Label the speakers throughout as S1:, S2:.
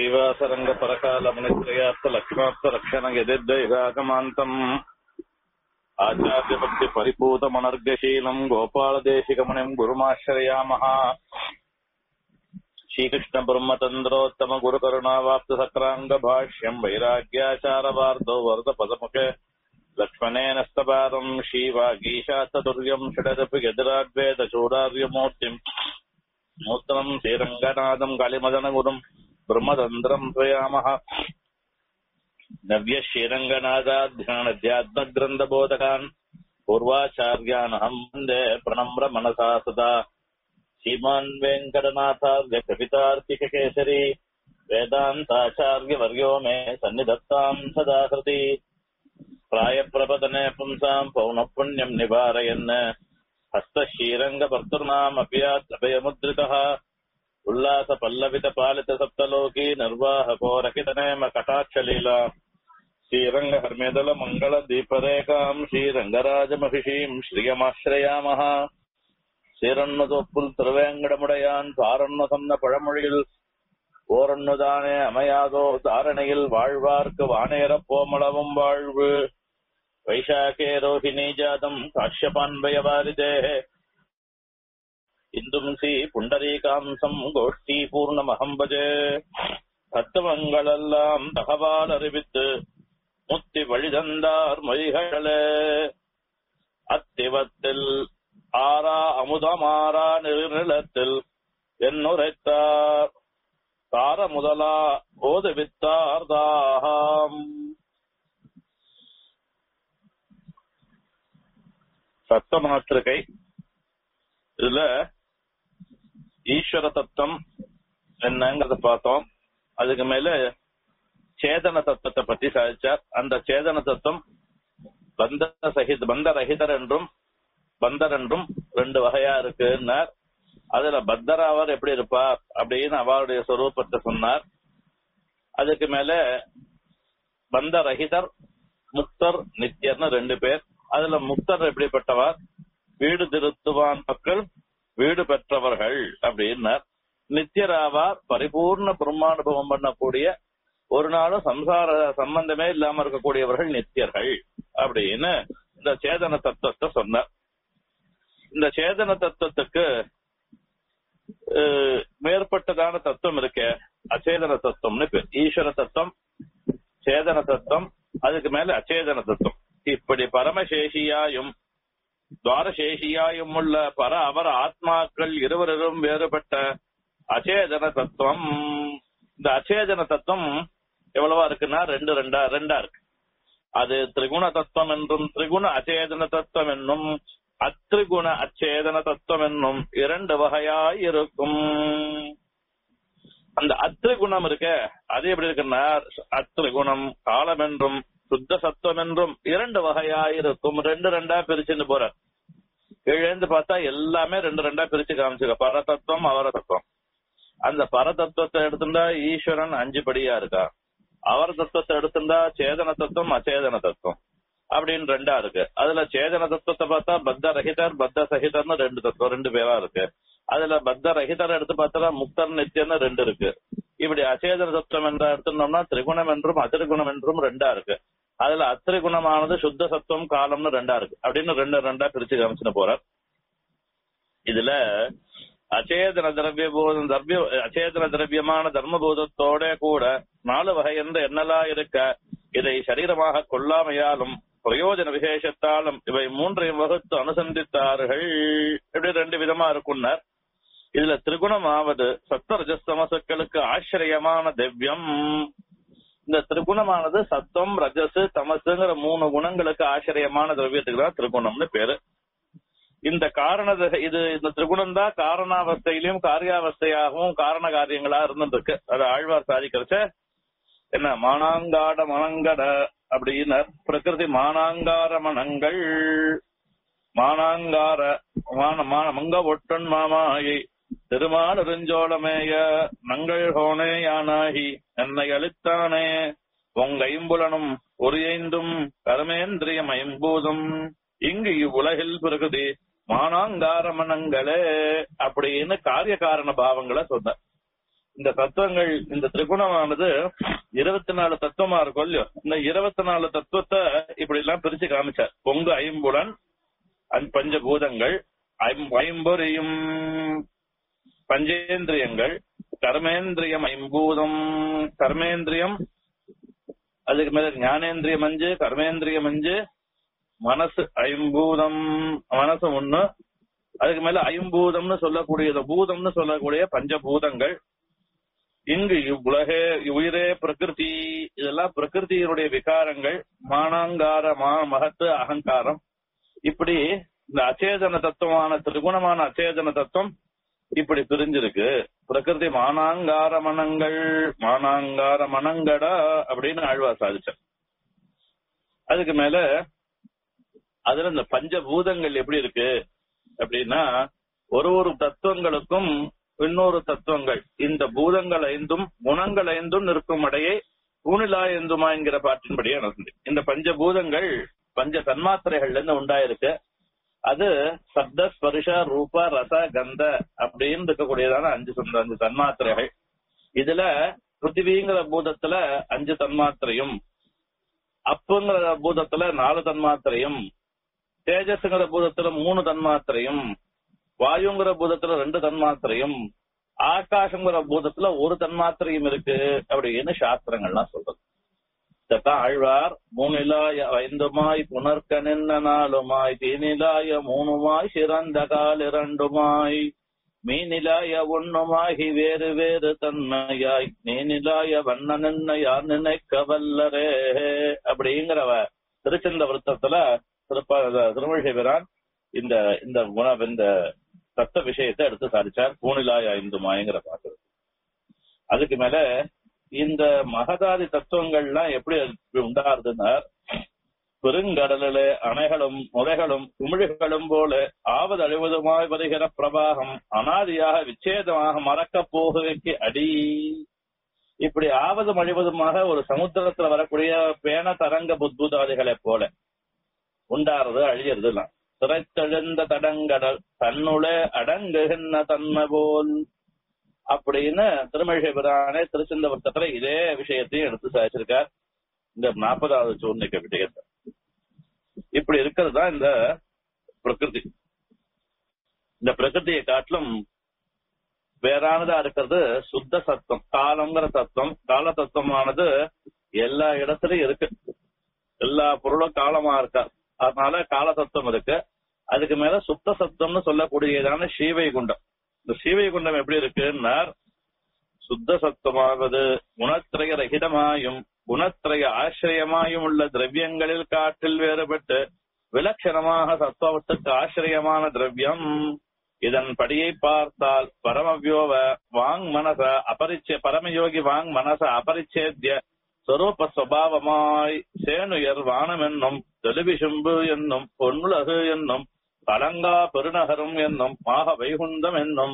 S1: శ్రీవాసరంగ పరకాల మునిత్రయార్థ లక్ష్మార్థ రక్షణ యదిర్దైగాగమాంతం ఆచార్య భక్తి పరిపూత మనర్గశీలం గోపాలదేశికమునిం గురుమాశ్రయామః శ్రీకృష్ణ బ్రహ్మతంద్రోత్తమ గురు కరుణావాప్త సక్రాంగ భాష్యం వైరాగ్యాచారవార్దో వరద పదముఖే లక్ష్మణేన స్తపాదం శ్రీవాగీశాతతుర్యం షడరపి గదిరాద్వేద చూడార్యమూర్తిం మూర్తనం శ్రీరంగనాథం కాళిమదన గురుం బ్రహ్మతంద్రం త్వయామః నవ్య శ్రీరంగనాథాధ్యానధ్యాత్మగ్రంథబోధకాన్ పూర్వాచార్యానహం వందే ప్రణమ్ర మనసా సదా శ్రీమాన్ వెంకటనాథార్య కవితార్కికకేసరి వేదాంతాచార్య వర్యో మే సన్నిధత్తాం సదా హృది ప్రాయప్రపదనే పుంసాం పౌనఃపుణ్యం నివారయన్ హస్తశీరంగభర్తృనామప్యాభయముద్రితः ఉల్లాస పల్లవిత పాలిత సప్తలోకీ నిర్వాహకో రకితనేమ కటాక్షలీలా శ్రీరంగ హర్మేదల మంగళ దీపరేఖాం శ్రీరంగరాజమహిషీం శ్రియమాశ్రయామः சீரன்னு தொப்புள் திருவேங்கடமுடையான் சாரன்னு சொன்ன பழமொழியில் ஓரன்னுதானே அமையாதோ தாரணையில் வாழ்வார்க்கு வானேரப் போமளவும் வாழ்வு வைசாகே ரோஹிணி ஜாதம் காஷ்யபான்வயவாரிதே இந்தும்சி புண்டரீகாம்சம் கோஷ்டி பூர்ணமகம் பஜே தத்துவங்களெல்லாம் தகவால் அறிவித்து முத்தி வழிதந்தார் மொழிகளே அத்திவத்தில் ஆரா அமுதமாறா நிலத்தில் என்னுரைத்தார் தார முதலா ஓதுவித்தார் தாகம் சத்த மாத்திருக்கை இதுல ஈஸ்வர தத்துவம் என்னங்கறத பார்த்தோம் அதுக்கு மேல சேதன தத்துவத்தை பத்தி சாதிச்சார் அந்த சேதன தத்துவம் பந்த சகித பந்த ரஹிதர் என்றும் பந்தர் என்றும் ரெண்டு வகையா இருக்குன்னார் அதுல பத்தர் அவர் எப்படி இருப்பார் அப்படின்னு அவருடைய சொரூபத்தை சொன்னார் அதுக்கு மேல பந்த ரஹிதர் முக்தர் நித்யர்னு ரெண்டு பேர் அதுல முக்தர் எப்படிப்பட்டவர் வீடு திருத்துவான் மக்கள் வீடு பெற்றவர்கள் அப்படின்னார் நித்தியராவார் பரிபூர்ண பிரம்மானுபவம் பண்ணக்கூடிய ஒரு நாளும் சம்சார சம்பந்தமே இல்லாம இருக்கக்கூடியவர்கள் நித்தியர்கள் அப்படின்னு இந்த சேதன தத்துவத்தை சொன்னார் இந்த சேதன தத்துவத்துக்கு மேற்பட்டதான தத்துவம் இருக்க அச்சேதன தத்துவம்னு பேர் ஈஸ்வர தத்துவம் சேதன தத்துவம் அதுக்கு மேல அச்சேதன தத்துவம் இப்படி பரமசேஷியாயும் துவாரசேஷியாயும் உள்ள பர அவர ஆத்மாக்கள் இருவரும் வேறுபட்ட அச்சேதன தத்துவம் இந்த அச்சேதன தத்துவம் எவ்வளவா இருக்குன்னா ரெண்டு ரெண்டா ரெண்டா இருக்கு அது திரிகுண தத்துவம் என்றும் திரிகுண அச்சேதன தத்துவம் என்னும் அத்திரிகுண அச்சேதன தத்துவம் என்னும் இரண்டு வகையாய் இருக்கும் அந்த அத்திரிகுணம் இருக்க அது எப்படி இருக்குன்னா அத்திரிகுணம் காலம் என்றும் சுத்த சத்துவம் என்றும் இரண்டு வகையாய் இருக்கும் ரெண்டு ரெண்டா பிரிச்சுன்னு போற கீழேந்து பார்த்தா எல்லாமே ரெண்டு ரெண்டா பிரிச்சு காமிச்சுக்க பரதத்துவம் அவர தத்துவம் அந்த பரதத்துவத்தை எடுத்துட்டா ஈஸ்வரன் அஞ்சு படியா இருக்கா அவர் தத்துவத்தை எடுத்துட்டா சேதன தத்துவம் அச்சேதன தத்துவம் அப்படின்னு ரெண்டா இருக்கு அதுல சேதன தத்துவத்தை பார்த்தா பத்த ரஹிதர் பத்த சகிதர்னு ரெண்டு தத்துவம் ரெண்டு பேரா இருக்கு அதுல பத்த ரஹிதர் எடுத்து பார்த்தா முக்தர் நித்தியன்னு ரெண்டு இருக்கு இப்படி அச்சேதன தத்துவம் என்ற எடுத்துட்டோம்னா திரிகுணம் என்றும் அதிரிகுணம் என்றும் ரெண்டா இருக்கு அதுல அத்திரிகுணமானது சுத்த சத்துவம் காலம்னு ரெண்டா இருக்கு அப்படின்னு ரெண்டு ரெண்டா பிரிச்சு காமிச்சுன்னு போறார் இதுல அச்சேதன திரவிய பூதம் திரவிய அச்சேதன திரவியமான தர்மபூதத்தோட கூட நாலு வகை என்று என்னலா இருக்க இதை சரீரமாக கொள்ளாமையாலும் பிரயோஜன விசேஷத்தாலும் இவை மூன்றையும் வகுத்து அனுசந்தித்தார்கள் இப்படி ரெண்டு விதமா இருக்குன்னார் இதுல திரிகுணமாவது சத்த ரஜஸ்தமசுக்களுக்கு ஆச்சரியமான திவ்யம் இந்த திரிகுணமானது சத்தம் ரஜசு தமசுங்கிற மூணு குணங்களுக்கு ஆச்சரியமான திரவியத்துக்கு தான் திரிகுணம்னு பேரு இந்த காரண இது இந்த திரிகுணம் தான் காரணாவஸ்தையிலும் காரியாவஸ்தையாகவும் காரண காரியங்களா இருந்துருக்கு அது ஆழ்வார் சாதிக்கிறச்ச என்ன மானாங்காட மனங்கட அப்படின்னு பிரகிருதி மானாங்கார மனங்கள் மானாங்கார மான மான மங்க ஒட்டன் மாமாயை திருமாலருஞ்சோளமேய நங்கள் ஹோனே யானாகி என்னை அளித்தானே உங்க ஐம்புலனும் ஒரு ஐந்தும் கருமேந்திரியம் ஐம்பூதம் இங்கு இவ்வுலகில் பிரகிருதி மானாங்கார மனங்களே அப்படின்னு காரிய காரண பாவங்களை சொன்ன இந்த தத்துவங்கள் இந்த திரிகுணமானது இருபத்தி நாலு தத்துவமா இருக்கும் இல்லையோ இந்த இருபத்தி நாலு தத்துவத்தை இப்படி எல்லாம் பிரிச்சு காமிச்சார் பொங்கு ஐம்புலன் அஞ் பஞ்சபூதங்கள் ஐம்- ஐம்பொறியும் பஞ்சேந்திரியங்கள் கர்மேந்திரியம் ஐம்பூதம் கர்மேந்திரியம் அதுக்கு மேல ஞானேந்திரியம் அஞ்சு கர்மேந்திரியம் அஞ்சு மனசு ஐம்பூதம் மனசு ஒண்ணு அதுக்கு மேல ஐம்பூதம்னு சொல்லக்கூடியது பூதம்னு சொல்லக்கூடிய பஞ்சபூதங்கள் இங்கு இவ்வுலகே உயிரே பிரகிருதி இதெல்லாம் பிரகிருதியினுடைய விகாரங்கள் மானாங்கார மா மகத்து அகங்காரம் இப்படி இந்த அச்சேதன தத்துவமான திரிகுணமான அச்சேதன தத்துவம் இப்படி பிரிஞ்சிருக்கு பிரகிருதி மானாங்கார மனங்கள் மானாங்கார மனங்கடா அப்படின்னு ஆழ்வா சாதிச்சார் அதுக்கு மேல அதுல இந்த பஞ்சபூதங்கள் எப்படி இருக்கு அப்படின்னா ஒரு ஒரு தத்துவங்களுக்கும் இன்னொரு தத்துவங்கள் இந்த பூதங்கள் ஐந்தும் குணங்கள் ஐந்தும் நிற்கும் அடையே தூணிலா எந்துமா என்கிற பாட்டின்படியே நடந்து இந்த பஞ்சபூதங்கள் பஞ்ச தன்மாத்திரைகள்ல இருந்து உண்டாயிருக்கு அது சப்த ஸ்பர்ஷ ரூப ரச கந்த அப்படின்னு இருக்கக்கூடியதான அஞ்சு சொந்த அஞ்சு தன்மாத்திரைகள் இதுல பிருத்திவிங்கிற பூதத்துல அஞ்சு தன்மாத்திரையும் அப்புங்கிற பூதத்துல நாலு தன்மாத்திரையும் தேஜஸ்ங்கிற பூதத்துல மூணு தன்மாத்திரையும் வாயுங்கிற பூதத்துல ரெண்டு தன்மாத்திரையும் ஆகாசங்கிற பூதத்துல ஒரு தன்மாத்திரையும் இருக்கு அப்படின்னு சாஸ்திரங்கள்லாம் சொல்றது இதான் ஆழ்வார் மூணிலாய ஐந்துமாய் புனர்க்க நின்ன நாலுமாய் தீனிலாய மூணுமாய் சிறந்த கால் இரண்டுமாய் மீனிலாய ஒண்ணுமாகி வேறு வேறு தன்மையாய் நீனிலாய வண்ண நின்ன யார் நினைக்க வல்லரே அப்படிங்கிறவ திருச்சந்த விருத்தத்துல திருப்ப திருமழிசை பிரான் இந்த இந்த குண இந்த தத்த விஷயத்தை எடுத்து சாதிச்சார் பூணிலாய் ஐந்து மாயங்கிற பாட்டு அதுக்கு மேல இந்த மகதாதி தத்துவங்கள்லாம் எப்படி உண்டாருதுன்னா பெருங்கடலிலே அணைகளும் முறைகளும் குமிழிகளும் போல ஆவது அழிவதுமாய் வருகிற பிரவாகம் அனாதியாக விச்சேதமாக மறக்கப் போகுவைக்கு அடி இப்படி ஆவதும் அழிவதுமாக ஒரு சமுத்திரத்துல வரக்கூடிய பேன தரங்க புத்புதாதிகளை போல உண்டாறது அழியறதுலாம் திரைத்தெழுந்த தடங்கடல் தன்னுளே அடங்குகின்ற தன்மை போல் அப்படின்னு திருமழிசை பிரானே திருச்செந்தபுரத்துல இதே விஷயத்தையும் எடுத்து சாதிச்சிருக்கார் இந்த நாற்பதாவது சூர்ணிக்க விஷயத்தை இப்படி இருக்கிறது தான் இந்த பிரகிருதி இந்த பிரகிருதியை காட்டிலும் வேறானதா இருக்கிறது சுத்த சத்தம் காலங்கிற தத்துவம் கால தத்துவமானது எல்லா இடத்துலயும் இருக்கு எல்லா பொருளும் காலமா இருக்கா அதனால கால தத்துவம் இருக்கு அதுக்கு மேல சுத்த சத்தம்னு சொல்லக்கூடியதான ஸ்ரீவைகுண்டம் இந்த ஸ்ரீவைகுண்டம் எப்படி இருக்குன்னா சுத்த சத்தமாவது குணத்திரய ரகிதமாயும் குணத்திரய ஆசிரியமாயும் உள்ள திரவியங்களில் காற்றில் வேறுபட்டு விலட்சணமாக சத்துவத்துக்கு ஆசிரியமான திரவியம் இதன் படியை பார்த்தால் பரமவியோவ வாங் மனச அபரிச்சே பரமயோகி வாங் மனச அபரிச்சேத்திய சொரூப சுவாவமாய் சேனுயர் வானம் என்னும் தெலுவிசும்பு என்னும் பொன்னுலகு என்னும் கலங்கா பெருநகரம் என்னும் மாக வைகுந்தம் என்னும்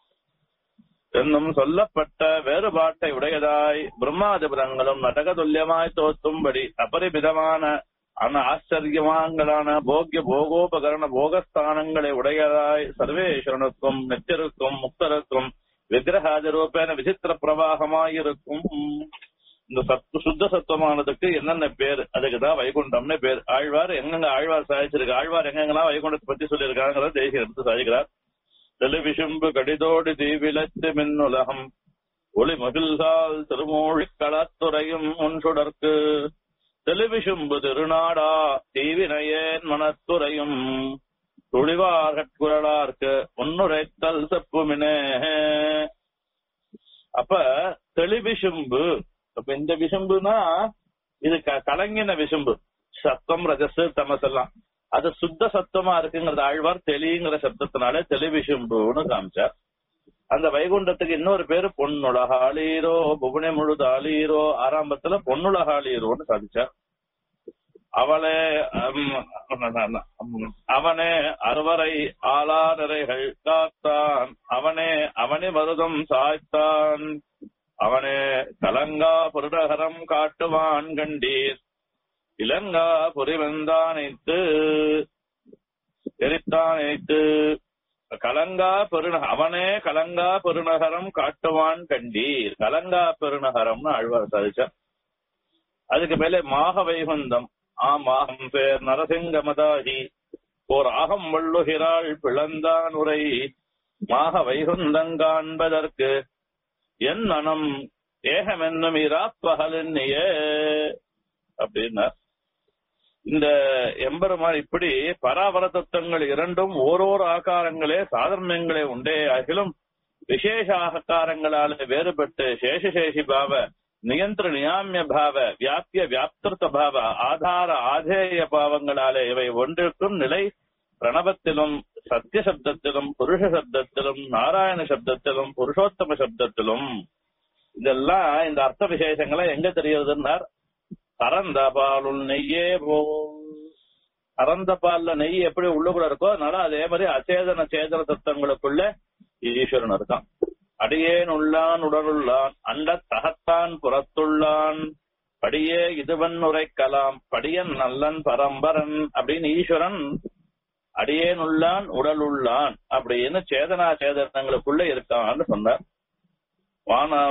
S1: என்னும் சொல்லப்பட்ட வேறுபாட்டை உடையதாய் பிரம்மாதிபுரங்களும் நடக துல்லியமாய் தோற்றும்படி அபரிமிதமான அன ஆச்சரியமாங்களான போக்கிய போகோபகரண போகஸ்தானங்களை உடையதாய் சர்வேஸ்வரனுக்கும் நித்தியருக்கும் முக்தருக்கும் விக்கிரகாதி ரூபேன விசித்திர பிரவாகமாயிருக்கும் இந்த சத்து சுத்த சத்துவமானதுக்கு என்னென்ன பேர் அதுக்குதான் வைகுண்டம்னு பேர் ஆழ்வார் எங்கெங்க ஆழ்வார் சாதிச்சிருக்கு ஆழ்வார் எங்கெங்கெல்லாம் வைகுண்டத்தை பத்தி சொல்லியிருக்காங்கிறத தேசியம் எடுத்து சாதிக்கிறார் தெளிவிசும்பு கடிதோடு தீவிலத்து மின்னுலகம் ஒளி மகிழ்கால் திருமூழி களத்துறையும் முன்சுடற்கு தெளிவிசும்பு திருநாடா தீவினையேன் மனத்துறையும் துளிவார்கட்குரலார்க்கு முன்னுரைத்தல் செப்புமினே அப்ப தெளிவிசும்பு அப்ப இந்த விசும்புனா இது க- கலங்கின விசும்பு சத்தம் ரஜசு தமஸ் எல்லாம் அது சுத்த சத்தமா இருக்குங்கிறது ஆழ்வார் தெளிங்கிற சப்தத்தினால தெளிவிசும்புன்னு காமிச்சார் அந்த வைகுண்டத்துக்கு இன்னொரு பேரு பொன்னுலகாளீரோ புவனே முழுதாளீரோ ஆரம்பத்துல பொன்னுலகாளீரோன்னு சாதிச்சார் அவளே அம், அம், அவனே அறுவரை ஆளாதரைகள் காத்தான் அவனே அவனே மருதம் சாய்த்தான் அவனே கலங்கா புருடகரம் காட்டுவான் கண்டீர் இலங்கா புரிவந்தானைத்து எரித்தானைத்து கலங்கா பெருந அவனே கலங்கா பெருநகரம் காட்டுவான் கண்டீர் கலங்கா பெருநகரம்னு ஆழ்வார் சாதிச்சார் அதுக்கு மேலே மாக வைகுந்தம் ஆமாகம் பேர் நரசிங்கமதாகி ஓர் ஆகம் வள்ளுகிறாள் பிளந்தான் உரை மாக வைகுந்தங்காண்பதற்கு என் மனம் ஏகமென்னும் இராப்பகலென்னியே அப்படின்னா இந்த எம்பெருமான் இப்படி பராபர தத்துவங்கள் இரண்டும் ஓரோர் ஆகாரங்களே சாதர்மியங்களே உண்டே ஆகிலும் விசேஷ ஆகாரங்களால வேறுபட்டு சேஷசேஷி பாவ நியந்திர நியாமிய பாவ வியாபிய வியாப்திருத்த பாவ ஆதார ஆதேய பாவங்களாலே இவை ஒன்றிற்கும் நிலை பிரணவத்திலும் சத்திய சப்தத்திலும் புருஷ சப்தத்திலும் நாராயண சப்தத்திலும் புருஷோத்தம சப்தத்திலும் இதெல்லாம் இந்த அர்த்த விசேஷங்களை எங்க தெரியுதுன்னார் கறந்த பாலுள் நெய்யே போல் கறந்த பால்ல நெய் எப்படி உள்ளுக்குள்ள இருக்கோ அதனால அதே மாதிரி அச்சேதன சேதன தத்துவங்களுக்குள்ள ஈஸ்வரன் இருக்கான் அடியேன் உள்ளான் உடலுள்ளான் அண்ட தகத்தான் புறத்துள்ளான் படியே இதுவன் உரைக்கலாம் படியன் நல்லன் பரம்பரன் அப்படின்னு ஈஸ்வரன் அடியேன் உள்ளான் உடல் உள்ளான் அப்படின்னு சேதனா சேதனங்களுக்குள்ள இருக்கான்னு சொன்னார் வான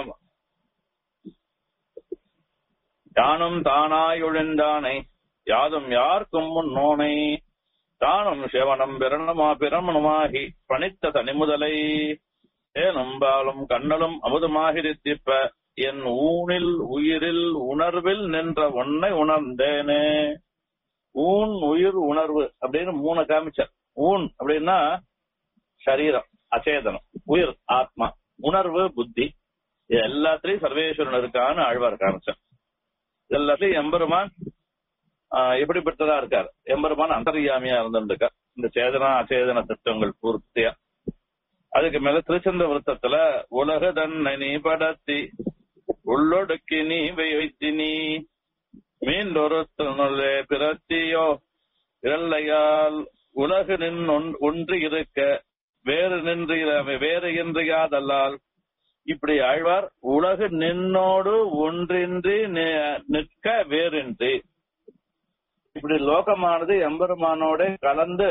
S1: யானும் தானாய் ஒழிந்தானை யாதும் யாருக்கும் முன்னோனை தானும் சிவனும் பிறனுமா பிரமணுமாகி பணித்த தனிமுதலை ஏனும் பாலும் கண்ணலும் அமுதுமாகிருத்திப்ப என் ஊனில் உயிரில் உணர்வில் நின்ற ஒன்னை உணர்ந்தேனே ஊன் உயிர் உணர்வு அப்படின்னு மூணு காமிச்சார் ஊன் அப்படின்னா சரீரம் அச்சேதனம் உயிர் ஆத்மா உணர்வு புத்தி இது எல்லாத்திலையும் சர்வேஸ்வரன் இருக்கான்னு ஆழ்வார் காமிச்சார் எல்லாத்தையும் எம்பெருமான் ஆஹ், எப்படிப்பட்டதா இருக்கார் எம்பெருமான் அந்தர்யாமியா இருந்திருக்கார் இந்த சேதனா அச்சேதன தத்துவங்கள் பூர்த்தியா அதுக்கு மேல திருச்சந்த விருத்தத்துல உலக தன்னை நீ படத்தி உள்ளொடுக்கி நீ வைத்தி நீ மீண்டொரு தன்னுள்ளே பிறத்தியோ இரல்லையால் உலகு நின் ஒன்- ஒன்று இருக்க வேறு நின்று இர- வேறு இன்றியாதல்லால் இப்படி ஆழ்வார் உலகு நின்னோடு ஒன்றின்றி நி- நிற்க வேறின்றி இப்படி லோகமானது எம்பெருமானோட கலந்து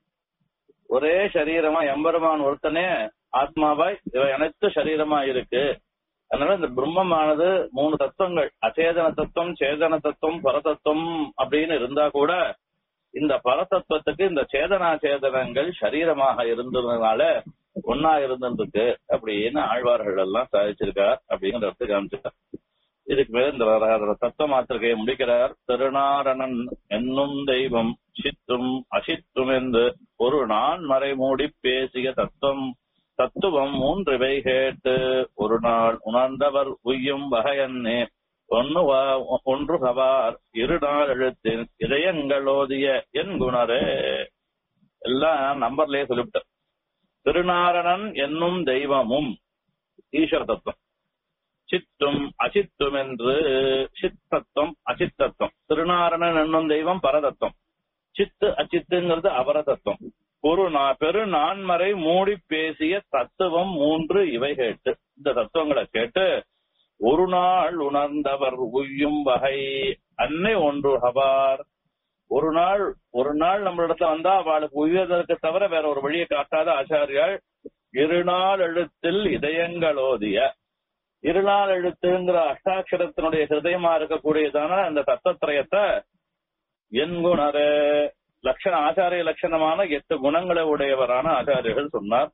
S1: ஒரே சரீரமா எம்பெருமான் ஒருத்தனே ஆத்மாவாய் இவை அனைத்து சரீரமா இருக்கு அதனால இந்த பிரம்மமானது மூணு தத்துவங்கள் அச்சேதன தத்துவம் சேதன தத்துவம் பரதத்துவம் அப்படின்னு இருந்தா கூட இந்த பரதத்துவத்துக்கு இந்த சேதனா சேதனங்கள் சரீரமாக இருந்ததுனால ஒன்னா இருந்திருக்கு அப்படின்னு ஆழ்வார்கள் எல்லாம் சாதிச்சிருக்கார் அப்படிங்கிற இடத்துக்கு காமிச்சிருக்கார் இதுக்கு மேல இந்த வர- தத்துவ மாத்திரையை முடிக்கிறார் திருநாரணன் என்னும் தெய்வம் சித்தும் அசித்தும் என்று ஒரு நான் மறைமூடி பேசிய தத்துவம் தத்துவம் மூன்றிவை கேட்டு ஒரு நாள் உணர்ந்தவர் உய்யும் வகையன்னே ஒன்னு வா- ஒன்று கவார் இரு நாள் எழுத்தின் இதயங்களோதிய என் குணரே எல்லாம் நம்பர்லயே சொல்லிவிட்டார் திருநாரணன் என்னும் தெய்வமும் ஈஸ்வர தத்துவம் சித்தும் அசித்தும் என்று சித்தத்துவம் அசித்தத்துவம் திருநாரணன் என்னும் தெய்வம் பரதத்துவம் சித்து அச்சித்துங்கிறது அபரதத்துவம் ஒரு நா- பெரு நான்மறை மூடி பேசிய தத்துவம் மூன்று இவை கேட்டு இந்த தத்துவங்களை கேட்டு ஒரு நாள் உணர்ந்தவர் உய்யும் வகை அன்னை ஒன்று ஹவார் ஒரு நாள் ஒரு நாள் நம்மளிடத்துல வந்தா அவளுக்கு உய்வதற்கு தவிர வேற ஒரு வழியை காட்டாத ஆச்சாரியால் இருநாள் எழுத்தில் இதயங்களோதிய இருநாள் எழுத்துங்கிற அஷ்டாட்சரத்தினுடைய ஹிருதயமா இருக்கக்கூடியதான அந்த தத்தத்திரயத்தை என் குணர லட்சண ஆச்சாரிய லட்சணமான எட்டு குணங்களை உடையவரான ஆச்சாரியர்கள் சொன்னார்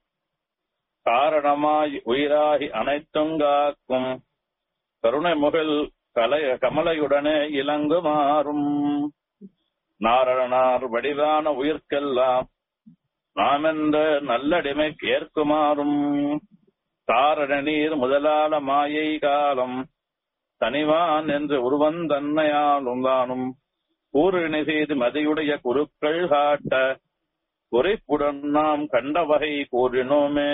S1: காரணமாய் உயிராகி அனைத்தும் காக்கும் கருணை முகில் கலை கமலையுடனே இலங்குமாறும் நாரணனார் வடிவான உயிர்க்கெல்லாம் நாம் என்ற நல்லடிமை ஏற்குமாறும் தாரண நீர் முதலான மாயை காலம் தனிவான் என்று உருவன் தன்னையாலும் தானும் கூறினை செய்து மதியுடைய குருக்கள் காட்ட குறிப்புடன் நாம் கண்ட வகை கூறினோமே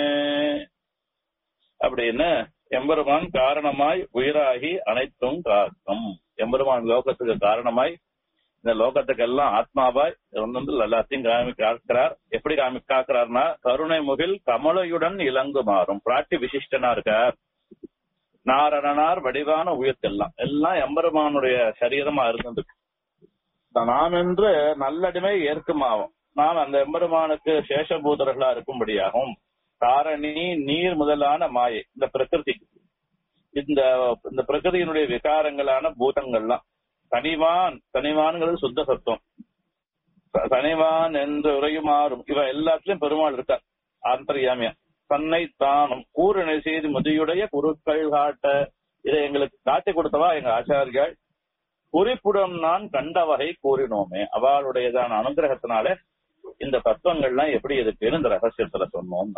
S1: அப்படின்னு எம்பெருமான் காரணமாய் உயிராகி அனைத்தும் காக்கும் எம்பெருமான் லோகத்துக்கு காரணமாய் இந்த லோகத்துக்கெல்லாம் ஆத்மாவாய் இருந்து எல்லாத்தையும் காமி காக்கிறார் எப்படி காமி காக்கிறார்னா கருணை முகில் கமலையுடன் இலங்குமாறும் பிராட்டி விசிஷ்டனா இருக்கார் நாரணனார் வடிவான உயிர்க்கெல்லாம் எல்லாம் எம்பெருமானுடைய சரீரமா இருந்தது நாம் என்று நல்லடிமை ஏற்குமாவும் நாம் அந்த எம்பெருமானுக்கு சேஷபூதர்களா இருக்கும்படியாகவும் காரணி நீர் முதலான மாயை இந்த பிரகிருதி இந்த இந்த பிரகிருதியினுடைய விகாரங்களான பூதங்கள்லாம் தனிவான் தனிவான்ங்கிறது சுத்த சத்துவம் த- தனிவான் என்று உரையுமாறும் இவ எல்லாத்துலயும் பெருமாள் இருக்கார் ஆந்தரியாமியா தன்னை தானும் கூரணை செய்து முதியுடைய குருக்கள் காட்ட இதை எங்களுக்கு காட்டி கொடுத்தவா எங்க ஆச்சாரியாள் குறிப்புடன் நான் கண்ட வகை கூறினோமே அவளுடையதான அனுகிரகத்தினால இந்த தத்துவங்கள்லாம் எப்படி இருக்குன்னு இந்த ரகசியத்துல சொன்னோம்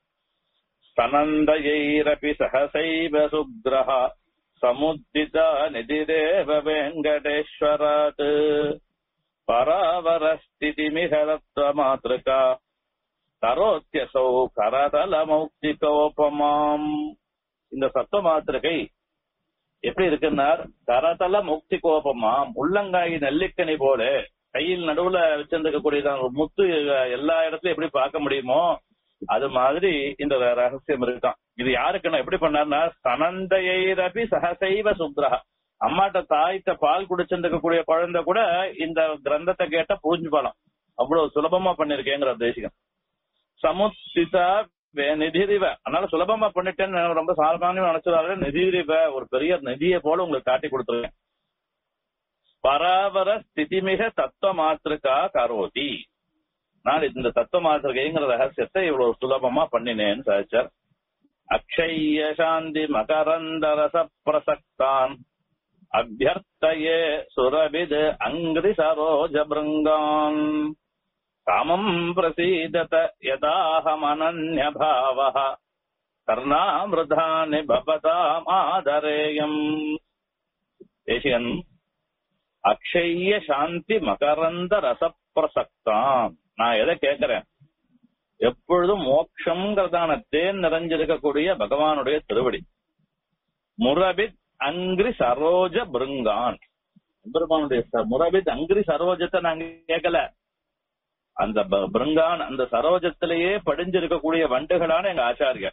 S1: சனந்தயைரபி சகசைவ சுக்ரஹ சமுத்தித நிதிரேவ வெங்கடேஸ்வராத் பராவரஸ்திதிமிகரத்வ மாத்ருகா கரோத்தியசௌ கரதல மௌக்திகோபமாம் இந்த சத்துவ மாத்திருக்கை எப்படி இருக்குன்னார் கரதல முக்தி கோபமாம் உள்ளங்காய் நெல்லிக்கனி போல கையில் நடுவுல வச்சிருக்கக்கூடியதான் ஒரு முத்து எல்லா இடத்துலயும் எப்படி பார்க்க முடியுமோ அது மாதிரி இந்த ரகசியம் இருக்கான் இது யாருக்குன்னா எப்படி பண்ணார்னா சனந்தையரபி சகசைவ சுக்ரஹா அம்மாட்ட தாய்த்த பால் குடிச்சிருக்கக்கூடிய குழந்தை கூட இந்த கிரந்தத்தை கேட்டா புரிஞ்சு போலாம் அவ்வளவு சுலபமா பண்ணிருக்கேங்கிற தேசிகம் சமுத்திதா வே- நிதிரிவ அதனால சுலபமா பண்ணிட்டேன்னு ரொம்ப சாதாரணமா நினைச்சதால நிதிரிவ ஒரு பெரிய நிதியை போல உங்களுக்கு காட்டி கொடுத்துருக்கேன் பராவர ஸ்திதிமிக தத்துவ மாத்திருக்கா கரோதி நான் இந்த தத்துவ மாத்திருக்கைங்கிற ரகசியத்தை இவ்வளவு சுலபமா பண்ணினேன்னு சாதிச்சார் அக்ஷய சாந்தி மகரந்த ரச பிரசக்தான் அபியர்த்தயே சுரபித் அங்கிரி சரோஜ பிருங்கான் காமம் பிரசீதத யதாஹமனன்ய பாவः கர்ணாமிருதானி பவதாம் ஆதரேயம் தேசிகன் அக்ஷய சாந்தி மகரந்த ரசப்பிரசக்தாம் நான் எதை கேட்கிறேன் எப்பொழுதும் மோட்சம்ங்கிறதான தேன் நிறைஞ்சிருக்கக்கூடிய பகவானுடைய திருவடி முரபித் அங்கிரி சரோஜ பிருங்கான் பெருமானுடைய ச- முரபித் அங்கிரி சரோஜத்தை நாங்க கேட்கல அந்த ப- பிருங்கான் அந்த சரோஜத்திலேயே படிஞ்சிருக்கக்கூடிய வண்டுகளான எங்க ஆச்சாரியர்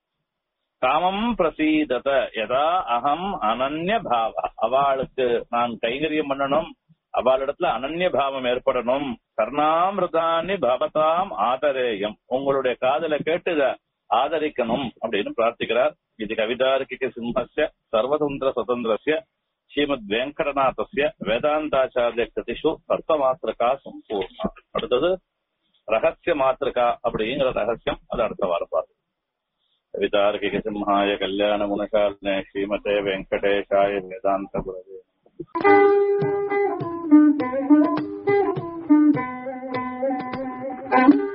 S1: காமம் பிரசீதத யதா அகம் அனன்ய பாவ அவளுக்கு நான் கைங்கரியம் பண்ணணும் அவளிடத்துல அனன்ய பாவம் ஏற்படணும் கர்ணாமிருதானி பவதாம் ஆதரேயம் உங்களுடைய காதல கேட்டு இத ஆதரிக்கணும் அப்படின்னு பிரார்த்திக்கிறார் இது கவிதார்க்கிக சிம்மஸ்ய சர்வதந்திர சுதந்திரஸ்ய ஸ்ரீமத் வெங்கடநாதஸ்ய வேதாந்தாச்சாரிய கிருதிஷு அர்த்த மாத்திரக்கா சம்பூர்ணா அடுத்தது ரகசிய மாத்திரக்கா அப்படிங்கிற ரகசியம் அது அடுத்த வாரம் பார்ப்போம் கவிதார்க்கிக சிம்ஹாய கல்யாண குணசாலினே ஸ்ரீமதே வெங்கடேஷாய வேதாந்த குரவே
S2: Thank you.